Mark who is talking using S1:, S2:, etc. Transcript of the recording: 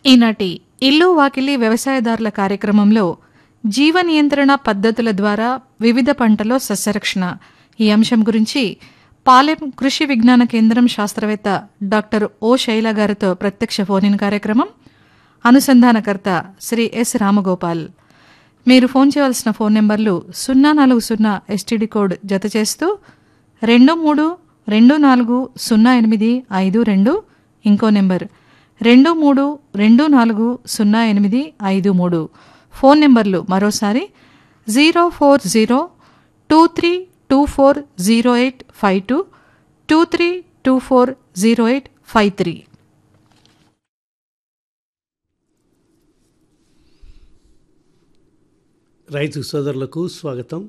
S1: ఈనాటి ఇల్లు వాకిలి వ్యవసాయదారుల కార్యక్రమంలో జీవ నియంత్రణ పద్ధతుల ద్వారా వివిధ పంటలో సస్యరక్షణ ఈ అంశం గురించి పాలెం కృషి విజ్ఞాన కేంద్రం శాస్త్రవేత్త డాక్టర్ ఓ శైల గారితో ప్రత్యక్ష ఫోన్ కార్యక్రమం అనుసంధానకర్త శ్రీ ఎస్ రామగోపాల్ మీరు ఫోన్ చేయవలసిన ఫోన్ నెంబర్లు సున్నా నాలుగు సున్నా ఎస్టీడీ కోడ్ జత చేస్తూ రెండు మూడు రెండు నాలుగు సున్నా ఎనిమిది ఐదు రెండు ఇంకో నెంబర్ రెండు మూడు రెండు నాలుగు సున్నా ఎనిమిది ఐదు మూడు ఫోన్ నెంబర్లు మరోసారి zero four zero two three two four zero eight five two two three two four zero eight five three
S2: రైతు సోదరులకు స్వాగతం